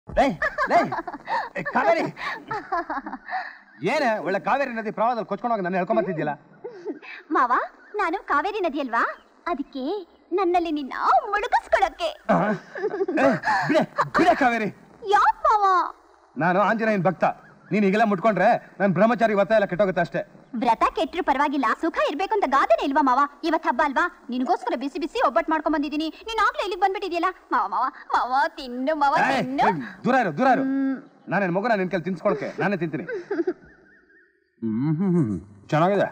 ಲೇ, ಲೇ, ಏ, ಕಾವೇರಿ ಏನೇ ಒಳ್ಳೆ ಕಾವೇರಿ ನದಿ ಪ್ರವಾಹದಲ್ಲಿ ಕೊಚ್ಕೊಂಡೋಗಿ ನನ್ನ ಹೇಳ್ಕೊಂಬತ್ತಿದ್ಯಲ್ಲ ಮಾವ ನಾನು ಕಾವೇರಿ ನದಿ ಅಲ್ವಾ ಅದಕ್ಕೆ ನನ್ನಲ್ಲಿ ನಿನ್ನ ಮುಳುಗಿಸ್ಕೊಳಕ್ಕೆ ಬಿಡೆ ಬಿಡೆ ಕಾವೇರಿ ಯಾಕ್ ಮಾವ ನಾನು ಆಂಜನೇಯನ್ ಭಕ್ತ ನೀನ್ ಈಗೆಲ್ಲ ಮುಟ್ಕೊಂಡ್ರೆ ನನ್ ಬ್ರಹ್ಮಚಾರಿ ವ್ರತ ಎಲ್ಲ ಕೆಟ್ಟೋಗುತ್ತೆ ಅಷ್ಟೇ ವ್ರತ ಕೆಟ್ಟರು ಪರವಾಗಿಲ್ಲ ಸುಖ ಇರ್ಬೇಕು ಅಂತ ಗಾದೆನೇ ಇಲ್ವಾ ಮಾವ ಇವತ್ ಹಬ್ಬ ಅಲ್ವಾ ನಿನಗೋಸ್ಕರ ಬಿಸಿ ಬಿಸಿ ಒಬ್ಬಟ್ಟು ಮಾಡ್ಕೊಂಡ್ ಬಂದಿದ್ದೀನಿ ನೀನ್ ಆಗ್ಲೇ ಇಲ್ಲಿಗೆ ಬಂದ್ಬಿಟ್ಟಿದ್ಯಲ್ಲ ಮಾವ ಮಾವ ಮಾವ ತಿನ್ನು ಮಾವ ಏಯ್, ತಿನ್ನು ಏಯ್, ದೂರ ಇರು ದೂರ ಇರು ನಾನೇನ್ ಮಗುನ ನಿನ್ ಕೈಲಿ ತಿನ್ಸ್ಕೊಳಕ್ಕೆ ನಾನೇ ತಿಂತೀನಿ ಹ್ಮ್, ಹ್ಮ್, ಹ್ಮ್. ಚೆನ್ನಾಗಿದೆ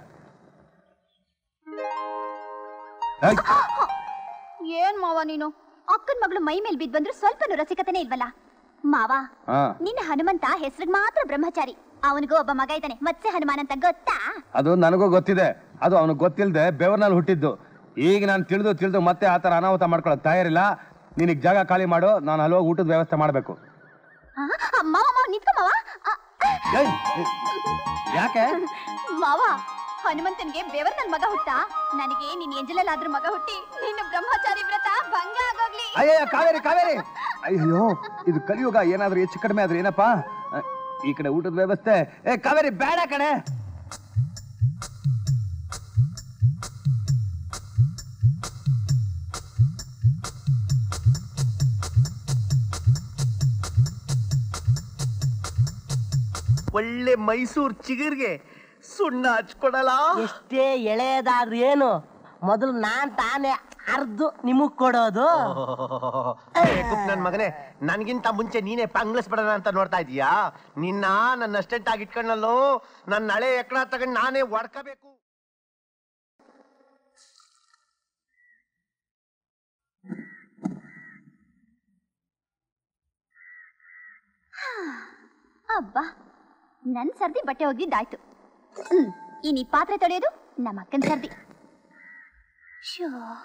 ಏಯ್, ಏನ್ ಮಾವ ನೀನು ಅಕ್ಕನ್ ಮಗಳು ಮೈ ಮೇಲೆ ಬಿದ್ದು ಬಂದ್ರು ಸ್ವಲ್ಪನೂ ರಸಿಕತೆನೇ ಇಲ್ವಲ್ಲ ಮಾವ ಹಾ ನಿನ್ನ ಹನುಮಂತ ಹೆಸರಿಗೆ ಮಾತ್ರ ಬ್ರಹ್ಮಚಾರಿ ಅವನಿಗೂ ಒಬ್ಬ ಮಗ ಇದ್ದಾನೆ ಮತ್ಸ್ಯ ಹನುಮಾನ್ ಅಂತ ಗೊತ್ತಾ ಅದು ನನಗೂ ಗೊತ್ತಿದೆ ಅದು ಅವನಿಗೆ ಗೊತ್ತಿಲ್ಲದೆ ಬೆವರ್ನಲ್ಲಿ ಹುಟ್ಟಿದ್ದು ಈಗ ನಾನು ತಿಳಿದು ತಿಳಿದು ಮತ್ತೆ ಆ ಥರ ಅನಾಹುತ ಮಾಡ್ಕೊಳ್ಳೋಕೆ ತಯಾರಿಲ್ಲ ನಿನಗೆ ಜಾಗ ಖಾಲಿ ಮಾಡು ನಾನು ಅಲ್ಲಿ ಹೋಗಿ ಊಟದ ವ್ಯವಸ್ಥೆ ಮಾಡಬೇಕು ಆ, ಮಾವ ಮಾವ ನಿಂತ್ಕೊ ಮಾವ ಆ, ಯಾಕೆ ಮಾವ ಹನುಮಂತನ್ಗೆ ಬೆವರ್ನಲ್ ಮಗ ಹುಟ್ಟ ನನಗೆ ನಿನ್ ಎಂಜಲಲ್ಲಾದ್ರೂ ಮಗ ಹುಟ್ಟಿ ನಿನ್ನ ಬ್ರಹ್ಮಚಾರಿ ವ್ರತ ಭಂಗ ಆಗೋಗ್ಲಿ ಅಯ್ಯಯ್ಯ ಕಾವೇರಿ ಕಾವೇರಿ ಅಯ್ಯೋ ಇದು ಕಲಿಯುಗ ಏನಾದ್ರೂ ಹೆಚ್ಚು ಕಡಿಮೆ ಆದ್ರೆ ಏನಪ್ಪ ಅ, ಈ ಕಡೆ ಊಟದ ವ್ಯವಸ್ಥೆ ಏ ಕಾವೇರಿ ಬೇಡ ಕಣೆ ಒಳ್ಳೆ ಮೈಸೂರ್ ಚಿಗುರ್ಗೆ ಸುಣ್ಣ ಹಚ್ಕೊಡಲ್ಲ ಎಷ್ಟೇ ಎಳೆಯದಾದ್ರೂ ಏನು ಮೊದಲು ನಾನ್ ತಾನೇ ಅರ್ದು ನಿಮಗ್ ಕೊಡೋದು ನನ್ ಮಗನೇ ನನ್ಗಿಂತ ಮುಂಚೆ ನೀನೇ ಪಂಗ್ಲಿಸ್ಬಿಡೋಣ ಅಂತ ನೋಡ್ತಾ ಇದೀಯಾ ನಿನ್ನ ನನ್ನ ಅಸ್ಟೆಂಟ್ ಆಗಿ ಇಟ್ಕೊಂಡಲ್ಲೋ ನನ್ನ ಹಳೆ ಎಕ್ಕಡ ತಗೊಂಡು ನಾನೇ ಹೊಡ್ಕಬೇಕು ಅಬ್ಬಾ ನನ್ ಸರ್ದಿ ಬಟ್ಟೆ ಒಗ್ದಿದ್ದಾಯ್ತು ಹ್ಮ್ ಇನ್ ಈ ಪಾತ್ರೆ ತೊಳೆಯೋದು ನಮ್ಮ ಅಕ್ಕನ ಸರ್ದಿ ಶೋ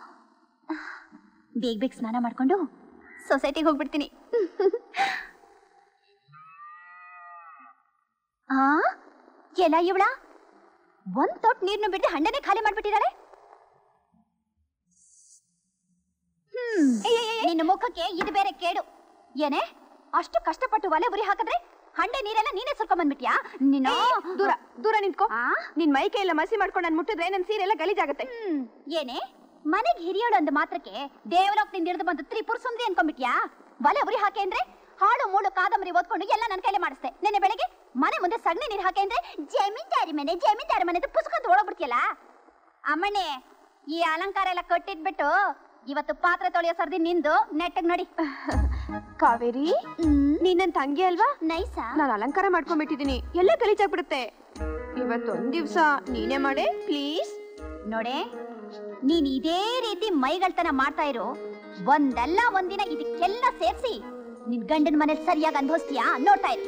ಬೇಗ ಬೇಗ ಸ್ನಾನ ಮಾಡ್ಕೊಂಡು ಸೊಸೈಟಿಗೆ ಹೋಗ್ಬಿಡ್ತೀನಿ ಆ ಎಲ್ಲ ಇವಳ ಒಂದ್ ತೊಟ್ ನೀರ್ನು ಬಿಟ್ಟು ಹಂಡನೆ ಖಾಲಿ ಮಾಡ್ಬಿಟ್ಟಿದ್ದಾಳೆ ಹ್ಮ್ ನಿನ್ನ ಮುಖಕ್ಕೆ ಇದು ಬೇರೆ ಕೇಡು ಏನೇ ಅಷ್ಟು ಕಷ್ಟಪಟ್ಟು ಒಲೆ ಉರಿ ಹಾಕಿದ್ರೆ ಹಂಡೆ ನೀರೆಲ್ಲ ನೀನೇ ಸುರ್ಕೊಂಡ್ ಬಂದ್ಬಿಟ್ಯಾ ನಿನ್ನ ದೂರ ದೂರ ನಿಂತ್ಕೋ ಆ? ನಿನ್ ಮೈ ಕೈ ಎಲ್ಲ ಮಸಿ ಮಾಡ್ಕೊಂಡು ನಾನು ಮುಟ್ಟಿದ್ರೆ ನನ್ ಸೀರೆ ಎಲ್ಲ ಗಲೀಜಾಗತ್ತೆ ಹ್ಮ್ ಏನೇ ಮನೆಗ್ ಹಿರಿಯೋಳು ಅಂದ ಮಾತ್ರಕ್ಕೆ ದೇವಲೋಕದಿಂದ ಹಿಡಿದು ಬಂದು ತ್ರಿಪುರ ಸುಂದ್ರಿ ಅನ್ಕೊಂಡ್ಬಿಟ್ಯಾ ಒಲೆ ಉರಿ ಹಾಕೆ ಅಂದ್ರೆ ಹಾಡು ಮೂಳು ಕಾದಂಬರಿ ಓದ್ಕೊಂಡು ಎಲ್ಲ ನನ್ನ ಕೈಲೇ ಮಾಡಿಸ್ದೆ ನಿನ್ನೆ ಬೆಳಗ್ಗೆ ಮನೆ ಮುಂದೆ ಸಗಣಿ ನೀರು ಹಾಕೆ ಅಂದ್ರೆ ಜಮೀನ್ದಾರಿ ಮನೆ ಜಮೀನ್ದಾರಿ ಮನೆ ಅಂತ ಪುಸ್ತಕ ಓಡೋಗ್ಬಿಡ್ತಿಯಲ್ಲ ಅಮ್ಮಣ್ಣೆ ಈ ಅಲಂಕಾರ ಎಲ್ಲ ಕಟ್ಟಿಟ್ಬಿಟ್ಟು ಇವತ್ತು ಪಾತ್ರೆ ತೊಳೆಯೋ ಸರ್ದಿ ನಿಂದು ನೆಟ್ಟಗ್ ನೋಡಿ ಕಾವೇರಿ ನೀನ್ ನನ್ ತಂಗಿ ಅಲ್ವಾ ನೈಸಾ ನಾನು ಅಲಂಕಾರ ಮಾಡ್ಕೊಂಡ್ಬಿಟ್ಟಿದೀನಿ ಎಲ್ಲ ಗಲೀಜಾಗ್ಬಿಡುತ್ತೆ ಇವತ್ತೊಂದ್ ದಿವ್ಸ ನೀನೇ ಮಾಡೆ ಪ್ಲೀಸ್ ನೋಡೆ ನೀನ್ ಇದೇ ರೀತಿ ಮೈಗಳ್ತನ ಮಾಡ್ತಾ ಇರು ಒಂದಲ್ಲ ಒಂದಿನ ಇದಕ್ಕೆಲ್ಲ ಸೇರ್ಸಿ ನಿನ್ ಗಂಡನ ಮನೇಲಿ ಸರಿಯಾಗಿ ಅನ್ಭವಿಸ್ತೀಯಾ ನೋಡ್ತಾ ಇರು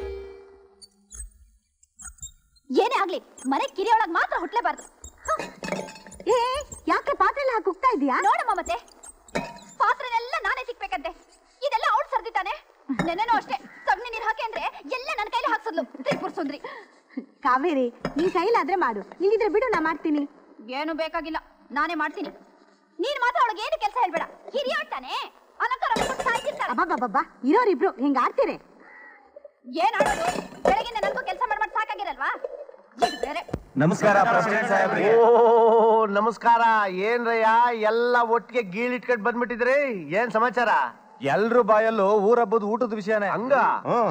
ಏನೇ ಆಗ್ಲಿ ಮನೆ ಕಿರಿಯೊಳಗ್ ಮಾತ್ರ ಹುಟ್ಲೇಬಾರ್ದು ಏ ಯಾಕೆ ಪಾತ್ರೆ ಎಲ್ಲ ಹಾಕಿ ಹೋಗ್ತಾ ಇದೀಯಾ ನೋಡಮ್ಮ ಮತ್ತೆ ಪಾತ್ರೆನೆಲ್ಲ ನಾನೇ ಸಿಕ್ಬೇಕಂತೆ ಇದೆಲ್ಲ ಔಟ್ ಸರ್ದಿ ತಾನೆ ನೆನ್ನೆನೂ ಅಷ್ಟೇ ಸಗಣಿ ನೀರ್ ಹಾಕಿ ಅಂದ್ರೆ ಎಲ್ಲ ನನ್ನ ಕೈಲಿ ಹಾಕ್ಸದ್ಲು ತ್ರಿಪುರ ಸುಂದ್ರಿ ಕಾವೇರಿ ನಿನ್ ಕೈಲಾದ್ರೆ ಮಾಡು ಇಲ್ಲಿದ್ರೆ ಬಿಡು ನಾ ಮಾಡ್ತೀನಿ ಏನು ಬೇಕಾಗಿಲ್ಲ ನಾನೇ ಮಾಡ್ತೀನಿ ನೀನ್ ಮಾತ್ರ ಅವಳಿಗೆ ಏನು ಕೆಲಸ ಹೇಳ್ಬೇಡ ಹಿರಿಯೋಳ್ ತಾನೆ ಅಲಂಕಾರ ಮಾಡ್ಕೊಂಡು ಸಾಯ್ತಿರ್ತಾಳೆ ಅಬ್ಬಬ್ಬಬ್ಬಾ ಇರೋರಿಬ್ರು ಹಿಂಗ ಆಡ್ತೀರಿ ಏನ್ ಆಡೋದು ಬೆಳಗಿನ ನನಗೂ ಕೆಲಸ ಮಾಡ್ಬಿಟ್ಟು ಸಾಕಾಗಿರಲ್ವಾ ಇದು ಬೇರೆ ನಮಸ್ಕಾರ ಪ್ರೆಸಿಡೆಂಟ್ ಸಾಹೇಬ್ರಿಗೆ ಓ ನಮಸ್ಕಾರ ಏನ್ರಯ್ಯ ಎಲ್ಲ ಒಟ್ಟಿಗೆ ಗೀಳಿಟ್ಕೊಂಡ್ ಬಂದ್ಬಿಟ್ಟಿದ್ರಿ ಏನ್ ಸಮಾಚಾರ ಎಲ್ರು ಬಾಯಲ್ಲೂ ಊರ ಹಬ್ಬದ ಊಟದ ವಿಷಯನೇ ಹಂಗ ಹ್ಮ್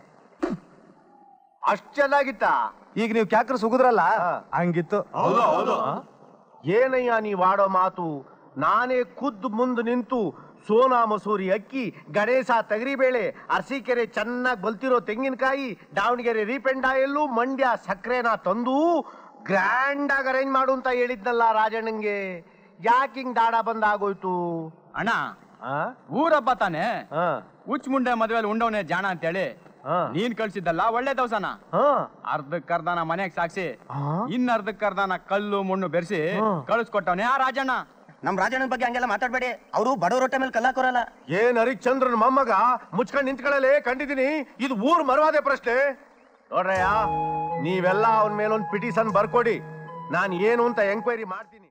ಅಷ್ಟ್ ಚೆನ್ನಾಗಿತ್ತ ಈಗ ನೀವು ಕ್ಯಾಕ್ರ ಸುಗುದ್ರಲ್ಲ ಹಾ. ಹಂಗಿತ್ತು ಏನಯ್ಯ ನೀವ್ ಆಡೋ ಮಾತು ನಾನೇ ಖುದ್ದು ಮುಂದೆ ನಿಂತು ಸೋನಾ ಮಸೂರಿ ಅಕ್ಕಿ ಗಣೇಶ ತಗರಿಬೇಳೆ ಅರಸೀಕೆರೆ ಚೆನ್ನಾಗಿ ಬಲ್ತಿರೋ ತೆಂಗಿನಕಾಯಿ ದಾವಣಗೆರೆ ರೀಪೆಂಡ್ ಆಯಲ್ಲು ಮಂಡ್ಯ ಸಕ್ಕರೆನ ತಂದು ಗ್ರ್ಯಾಂಡ್ ಆಗಿ ಅರೇಂಜ್ ಮಾಡು ಅಂತ ಹೇಳಿದ್ನಲ್ಲ ರಾಜಣ್ಣಂಗೆ ಯಾಕೆ ಹಿಂಗ್ ದಾಡ ಬಂದಾಗೋಯ್ತು ಅಣ್ಣ ಆ? ಊರಬ್ಬ ತಾನೆ ಆ, ಉಚ್ ಮುಂಡೆ ಮದ್ವೆಲಿ ಉಂಡವನೆ ಜಾಣ ಅಂತೇಳಿ ಆ, ನೀನ್ ಕಳ್ಸಿದ್ದಲ್ಲ ಒಳ್ಳೆ ದವಸನ ಆ. ಅರ್ಧಕ್ಕರ್ಧನ ಮನೆಗ್ ಸಾಕ್ಸಿ ಆ? ಇನ್ ಅರ್ಧಕ್ಕರ್ಧನ ಕಲ್ಲು ಮಣ್ಣು ಬೆರೆಸಿ ಹಾ. ಕಳಿಸ್ಕೊಟ್ಟವನೆ ಆ ರಾಜಣ್ಣ ನಮ್ ರಾಜಣ್ಣನ ಬಗ್ಗೆ ಹಂಗೆಲ್ಲ ಮಾತಾಡ್ಬೇಡಿ ಅವರು ಬಡವ್ರ ಹೊಟ್ಟೆ ಮೇಲೆ ಕಲ್ಲಾಕೋರಲ್ಲ ಏನ್ ಹರಿಶ್ಚಂದ್ರನ್ ಮೊಮ್ಮಗ ಮುಚ್ಕೊಂಡ್ ನಿಂತ್ಕೊಳ್ಳಲೆ ಕಂಡಿದ್ದೀನಿ ಇದು ಊರ್ ಮರವಾದೆ ಪ್ರಶ್ನೆ ನೋಡ್ರಯ್ಯ ನೀವೆಲ್ಲ ಅವನ ಮೇಲೊಂದ್ ಪಿಟಿಷನ್ ಬರ್ಕೊಡಿ ನಾನ್ ಏನು ಅಂತ ಎಂಕ್ವೈರಿ ಮಾಡ್ತೀನಿ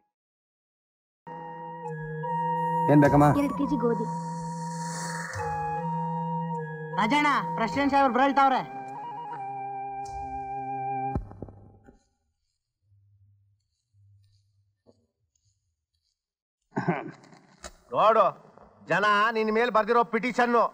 ಏನ್ ಬೇಕಮ್ಮ ಎರಡು ಕೆಜಿ ಗೋಧಿ ರಾಜಣ್ಣ ಪ್ರೆಸಿಡೆಂಟ್ ಸಾಹೇಬ್ರು ಬರಳ್ತಾವ್ರೆ ನೋಡು ಜನ ನಿನ್ ಮೇಲೆ ಬರ್ದಿರೋ ಪಿಟಿಷನ್ನು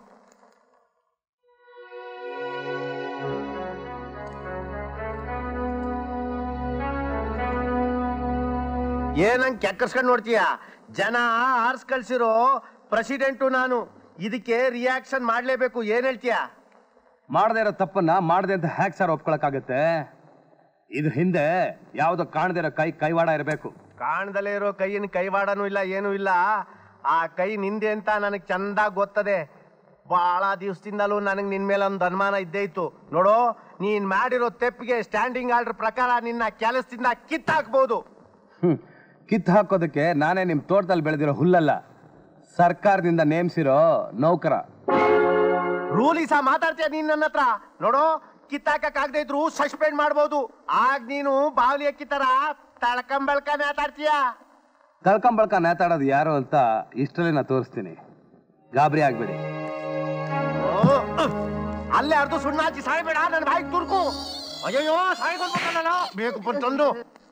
ಏನಂಗ್ ಕೆಕ್ಕರ್ಸ್ಕೊಂಡ್ ನೋಡ್ತೀಯ ಜನ ಆರ್ಸ್ ಕಳ್ಸಿರೋ ಪ್ರೆಸಿಡೆಂಟು ನಾನು ಇದಕ್ಕೆ ರಿಯಾಕ್ಷನ್ ಮಾಡ್ಲೇಬೇಕು ಏನ್ ಹೇಳ್ತೀಯ ಮಾಡದೇ ಇರೋ ತಪ್ಪನ್ನ ಮಾಡದೆ ಅಂತ ಹ್ಯಾಕ್ ಸರ್ ಒಪ್ಕೊಳಕ್ಕಾಗತ್ತೆ ಇದ್ರ ಹಿಂದೆ ಯಾವ್ದೋ ಕಾಣದೇ ಇರೋ ಕೈ ಕೈವಾಡ ಇರಬೇಕು ಕಾಣ್ದಲೇ ಇರೋ ಕೈಯಿನ ಕೈವಾಡನೂ ಇಲ್ಲ ಏನೂ ಇಲ್ಲ ಆ ಕೈ ನಿಂದೆ ಅಂತ ನನಗೆ ಚಂದಾಗ್ ಗೊತ್ತದೆ ಬಹಳ ದಿವಸದಿಂದಲೂ ನನಗೆ ನಿನ್ ಮೇಲೆ ಒಂದು ಅನುಮಾನ ಇದ್ದೇ ಇತ್ತು ನೋಡು ನೀನ್ ಮಾಡಿರೋ ತೆಪ್ಪಿಗೆ ಸ್ಟ್ಯಾಂಡಿಂಗ್ ಆರ್ಡರ್ ಪ್ರಕಾರ ನಿನ್ನ ಕೆಲಸದಿಂದ ಕಿತ್ತಾಕ್ಬೋದು ಹ್ಮ್ ಕಿತ್ತು ಹಾಕೋದಕ್ಕೆ ನಾನೇ ನಿಮ್ ತೋಟದಲ್ಲಿ ಬೆಳೆದಿರೋ ಹುಲ್ಲಲ್ಲ ಸರ್ಕಾರದಿಂದ ನೇಮಿಸಿರೋ ನೌಕರ ರೂಲಿಸ ಮಾತಾಡ್ತೀಯ ನೀನ್ ನನ್ನ ಹತ್ರ ನೋಡು ಕಿತ್ತಾಕಕ್ ಆಗದೆ ಇದ್ರು ಸಸ್ಪೆಂಡ್ ಮಾಡ್ಬೋದು ಆಗ ನೀನು ಬಾವಲಿ ಅಕ್ಕಿತರ ತಳ್ಕಂಬಳ್ಕ ಮಾತಾಡ್ತೀಯ ತಳ್ಕೊಂಬಳ್ಕ ನೇತಾಡೋದು ಯಾರು ಅಂತ ಇಷ್ಟರಲ್ಲಿ ನಾ ತೋರಿಸ್ತೀನಿ ಗಾಬರಿ ಆಗ್ಬೇಡಿ ಓ, ಅಹ್, ಅಲ್ಲೇ ಅರ್ದು ಸುಣ್ಣ ಹಚ್ಚಿ ಸಾಯ್ಬೇಡ ನನ್ನ ಬಾಯಿಗೆ ತುರ್ಕು ಅಯ್ಯೋ ಸಾಯ್ಕೊಂಡ್ಬಿಟ್ಟಲ್ಲ ಬೇಕು ಬಂತಂದು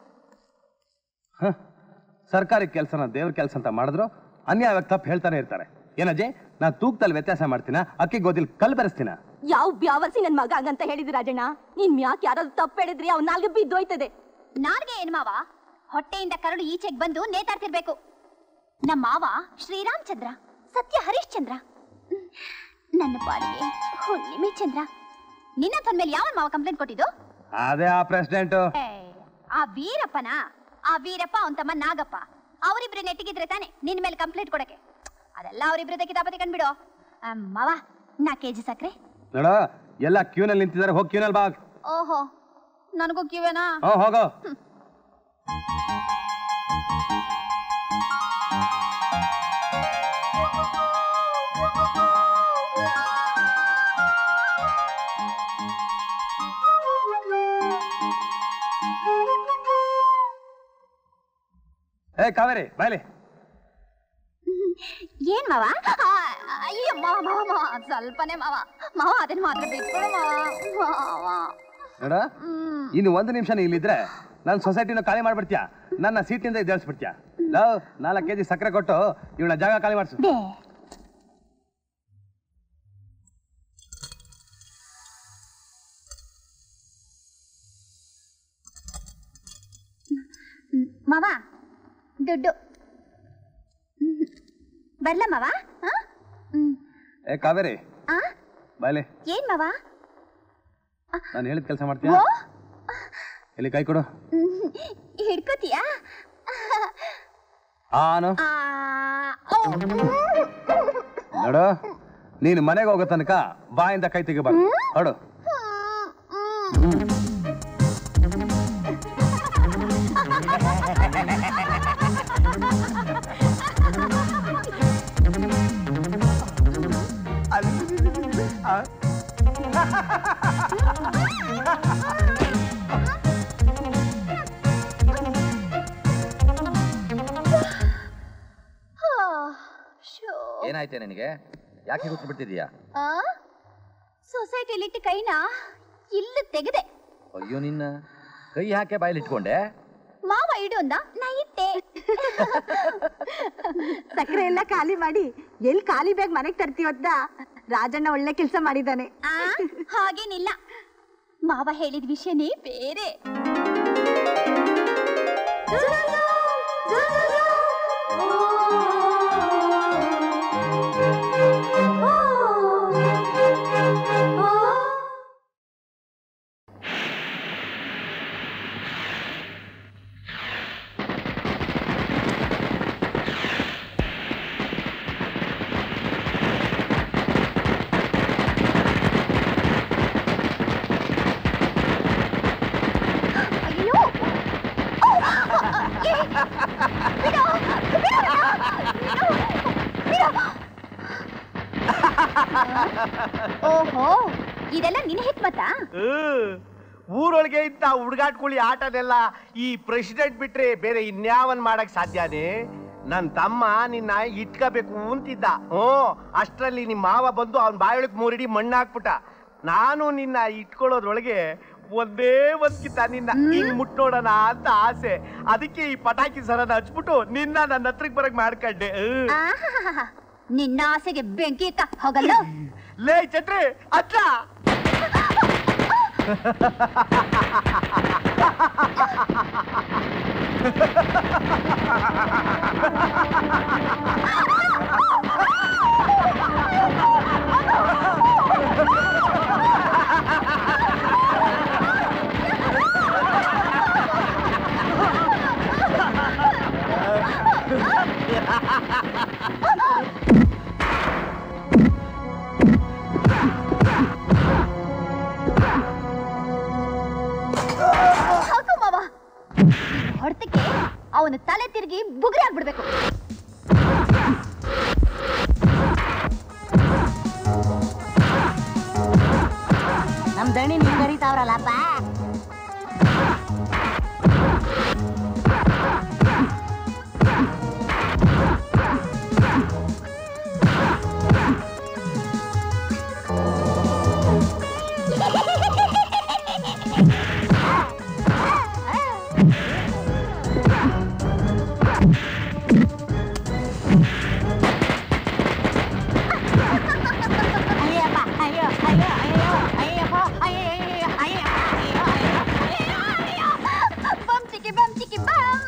ಹ, ಸರ್ಕಾರಿ ಕೆಲಸನ ದೇವ್ರ ಕೆಲಸ ಅಂತ ಮಾಡಿದ್ರು ಅನ್ಯಾಯವಾಗಿ ತಪ್ಪು ಹೇಳ್ತಾನೆ ಇರ್ತಾರೆ ಏನಜ್ಜಿ ನಾ ತೂಕದಲ್ಲಿ ವ್ಯತ್ಯಾಸ ಮಾಡ್ತೀನ ಅಕ್ಕಿ ಗೋದಿಲ್ ಕಲ್ ಬೆರೆಸ್ತೀನ ಯಾವ ಬ್ಯಾವರ್ಸಿ ನನ್ ಮಗ ಹಂಗಂತ ಹೇಳಿದ್ರಿ ರಾಜಣ್ಣ ನಿನ್ ಮ್ಯಾಕ್ ಯಾರಾದ್ರೂ ತಪ್ಪು ಹೇಳಿದ್ರಿ ಅವ್ನ ನಾಲ್ಗೆ ಬಿದ್ದೋಯ್ತದೆ ನಾಲ್ಗೆ ಏನ್ ಮಾವ ಹೊಟ್ಟೆಯಿಂದ ಕರಡು ಈಚೆಗೆ ಬಂದು ನೇತಾಡ್ತಿರ್ಬೇಕು ನಮ್ಮ ಮಾವ ಶ್ರೀರಾಮಚಂದ್ರ ಸತ್ಯ ಹರಿಶ್ಚಂದ್ರ ಹ್ಮ್. ನನ್ನ ಪಾಲಿಗೆ ಹುಣ್ಣಿಮೆ ಚಂದ್ರ ನಿನ್ನ ತನ್ ಮೇಲೆ ಯಾವ ಮಾವ ಕಂಪ್ಲೇಂಟ್ ಕೊಟ್ಟಿದ್ದು ಅದೇ ಆ ಪ್ರೆಸಿಡೆಂಟ್ ಏ, ಆ ವೀರಪ್ಪನ ಆ ವೀರಪ್ಪ ಅವನ್ ತಮ್ಮ ನಾಗಪ್ಪ ಅವರಿಬ್ರು ನೆಟ್ಟಿಗಿದ್ರೆ ತಾನೆ ನಿನ್ ಮೇಲೆ ಕಂಪ್ಲೇಂಟ್ ಕೊಡಕ್ಕೆ ಅದೆಲ್ಲ ಅವರಿಬ್ರದೇ ಕಿತಾಪತಿ ಕಂಡ್ಬಿಡು ಆ, ಮಾವ ನಾ ಕೆಜಿ ಸಕ್ರೆ ನೋಡ ಎಲ್ಲ ಕ್ಯೂನಲ್ಲಿ ನಿಂತಿದ್ದಾರೆ ಹೋಗಿ ಕ್ಯೂನಲ್ಲಿ ಬಾ ಓಹೋ ನನಗೂ ಕಿವೇನಾ ಹ್ಞೂ ಹೋಗೋ ಏ ಕಾವೇರಿ ಬಾಯ್ಲಿ ಏನ್ ಮಾವ ಆ, ಅಯ್ಯೋ ಮಾವ ಮಾವ ಮಾವ ಸ್ವಲ್ಪನೇ ಮಾವ ಮಾವ ಅದನ್ನ ಮಾತ್ರ ಬಿಟ್ಕೊಡು ಮಾವ ಮಾವ ನೋಡ ಇನ್ನು ಒಂದು ನಿಮಿಷ ನೀ ಇಲ್ಲಿದ್ರೆ ನನ್ನ ಸೊಸೈಟಿನ ಖಾಲಿ ಮಾಡ್ಬಿಡ್ತೀಯ ನನ್ನ ಸೀಟಿಂದ ಎದ್ದೇಳಿಸ್ಬಿಡ್ತೀಯ ಲವ್ ನಾಲ್ಕು ಕೆಜಿ ಸಕ್ಕರೆ ಕೊಟ್ಟು ಇವಳ ಜಾಗ ಖಾಲಿ ಮಾಡಿಸು ಬೇ ಮಾವ ದುಡ್ಡು ಹ್ಮ್. ಬರ್ಲ ಮಾವ ಆ? ಹ್ಮ್. ಏ ಕಾವೇರಿ ಆ? ಬಾಯ್ಲಿ ಏನ್ ಮಾವ ನಾನು ಹೇಳಿದ ಕೆಲಸ ಮಾಡ್ತೀಯ ಓ ಎಲ್ಲಿ ಕೈ ಕೊಡು ಹ್ಮ್. ಹಿಡ್ಕೋತೀಯಾ ಆನು ಆ, ಓ. ನೋಡು ನೀನು ಮನೆಗೆ ಹೋಗೋ ತನಕ ಬಾಯಿಂದ ಕೈ ತೆಗಿಬಾರ್ದು ಹೊಡು ಹಾ, ಶೋ. ಏನಾಯ್ತೆ ನಿನಗೆ ಯಾಕೆ ಗೊತ್ತು ಬಿಡ್ತಿದೀಯಾ ಆ? ಸೊಸೈಟಿಲಿಟ್ಟು ಕೈನ ಇಲ್ಲಿ ತೆಗೆದೆ ಅಯ್ಯೋ ನಿನ್ನ ಕೈ ಹಾಕೆ ಬಾಯಲ್ಲಿ ಇಟ್ಕೊಂಡೆ ಮಾವ ಇಡು ಅಂದ ನಾ ಇಟ್ಟೆ ಸಕ್ಕರೆ ಎಲ್ಲ ಖಾಲಿ ಮಾಡಿ ಎಲ್ಲಿ ಖಾಲಿ ಬ್ಯಾಗ್ ಮನೆಗೆ ತರ್ತೀವತ್ತ ರಾಜಣ್ಣ ಒಳ್ಳೆ ಕೆಲಸ ಮಾಡಿದ್ದಾನೆ ಆ, ಹಾಗೇನಿಲ್ಲ ಮಾವ ಹೇಳಿದ ವಿಷಯನೇ ಬೇರೆ ಅಯ್ಯೋ ಓ! ಏ! ಬಿಡು! ಬಿಡು! ಬಿಡು! ಬಿಡು! ಓಹೋ ಇದೆಲ್ಲ ನಿನ್ನ ಹಿತ್ಮತ್ತಾ ಹ್ಮ್. ಊರೊಳಗೆ ಇದ್ದ ಹುಡುಗಾಟ್ಕುಳಿ ಆಟನೆಲ್ಲ ಈ ಪ್ರೆಸಿಡೆಂಟ್ ಬಿಟ್ರೆ ಬೇರೆ ಇನ್ಯಾವನ್ ಮಾಡಕ್ ಸಾಧ್ಯನೇ ನನ್ ತಮ್ಮ ನಿನ್ನ ಇಟ್ಕೋಬೇಕು ಅಂತಿದ್ದ ಹ್ಞೂ ಅಷ್ಟ್ರಲ್ಲಿ ನಿಮ್ಮ ಮಾವ ಬಂದು ಅವನ್ ಬಾಯೊಳಗ್ ಮೂರಿಡಿ ಮಣ್ಣು ಹಾಕ್ಬಿಟ್ಟ ನಾನು ನಿನ್ನ ಇಟ್ಕೊಳ್ಳೋದ್ರೊಳಗೆ ಒಂದೇ ಒಂದ್ಕಿತ ನಿನ್ನ ಹಿಂಗ್ ಮುಟ್ಟೋಡೋಣ ಅಂತ ಆಸೆ ಅದಕ್ಕೆ ಈ ಪಟಾಕಿ ಸರನ ಹಚ್ಬಿಟ್ಟು ನಿನ್ನ ನನ್ನ ಹತ್ರಕ್ ಬರಕ್ ಮಾಡ್ಕೊಂಡೆ ಹ್ಮ್. ಆಹಾಹಾಹಾ. ನಿನ್ನ ಆಸೆಗೆ ಬೆಂಕಿ ಇಕ್ಕ ಹೋಗಲ್ಲ ಲೇ ಛತ್ರಿ ಅಚ್ಚ ಹಾಕು ಮಾವ ಹೊಡ್ತಕ್ಕೆ ಅವನ ತಲೆ ತಿರುಗಿ ಬುಗುರಿ ಆಗ್ಬಿಡ್ಬೇಕು ನಮ್ ದಣಿ ನಿಂಗ್ ಕರೀತಾವ್ರಲ್ಲಪ್ಪ ಅಯ್ಯಪ್ಪ ಅಯ್ಯೋ ಅಯ್ಯೋ ಅಯ್ಯೋ ಅಯ್ಯಪ್ಪ ಅಯ್ಯೋ ಅಯ್ಯೋ ಅಯ್ಯೋ ಅಯ್ಯೋ ಅಯ್ಯೋ ಬಮ್ ಚಿಕ್ಕಿ ಬಮ್ ಚಿಕ್ಕಿ ಬಮ್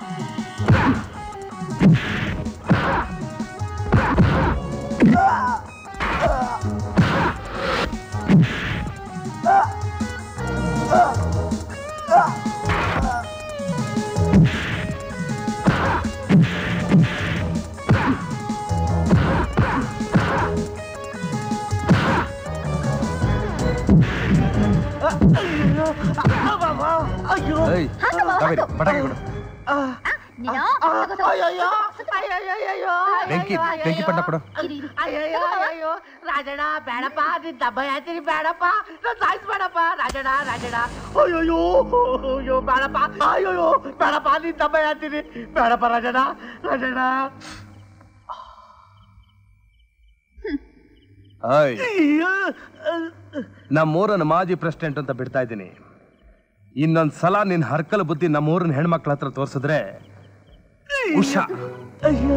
ಅಯ್ಯೋ ಏಯ್ ಹಾಕು ಮಾವ, ಕಾವೇರಿ, ಹಾಕು. ಪಟಾಕಿ ಕೊಡು ಆ, ನೀನು ತಗೋ, ತಗೋ. ಅಯ್ಯಯ್ಯೋ ಅಯ್ಯಯ್ಯೋ ಬೆಂಕಿ ಬೆಂಕಿ ಪಟ್ಟ ಕೊಡು ಇರು, ಇರು. ಅಯ್ಯಯ್ಯೋ ಅಯ್ಯೋ ರಾಜಣ್ಣ ಬೇಡಪ್ಪ ನಿನ್ ದಬ್ಬ ಹೇಳ್ತೀನಿ ಬೇಡಪ್ಪ ನಾನ್ ಸಾಯಿಸ್ಬೇಡಪ್ಪ ರಾಜಣ್ಣ ರಾಜಣ್ಣ ಅಯ್ಯಯ್ಯೋ ಅಯ್ಯೋ ಬೇಡಪ್ಪ ಅಯ್ಯಯ್ಯೋ ಬೇಡಪ್ಪ ನೀನ್ ತಮ್ಮ ಹೇಳ್ತೀನಿ ಬೇಡಪ್ಪ ರಾಜಣ್ಣ ರಾಜಣ್ಣ ಏಯ್ ನಮ್ಮೂರನ್ನ ಮಾಜಿ ಪ್ರೆಸಿಡೆಂಟ್ ಅಂತ ಬಿಡ್ತಾ ಇದ್ದೀನಿ ಇನ್ನೊಂದ್ ಸಲ ನಿನ್ ಹರ್ಕಲ್ ಬುದ್ಧಿ ನಮ್ಮೂರನ್ನ ಹೆಣ್ಮಕ್ಳ ಹತ್ರ ತೋರ್ಸಿದ್ರೆ ಉಷಾ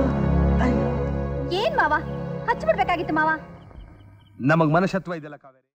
ಏನ್ ಮಾವ ಹಚ್ಬಿಡ್ಬೇಕಾಗಿತ್ತು ಮಾವ ನಮಗ್ ಮನುಷ್ಯತ್ವ ಇದೆಯಲ್ಲ ಕಾವೇರಿ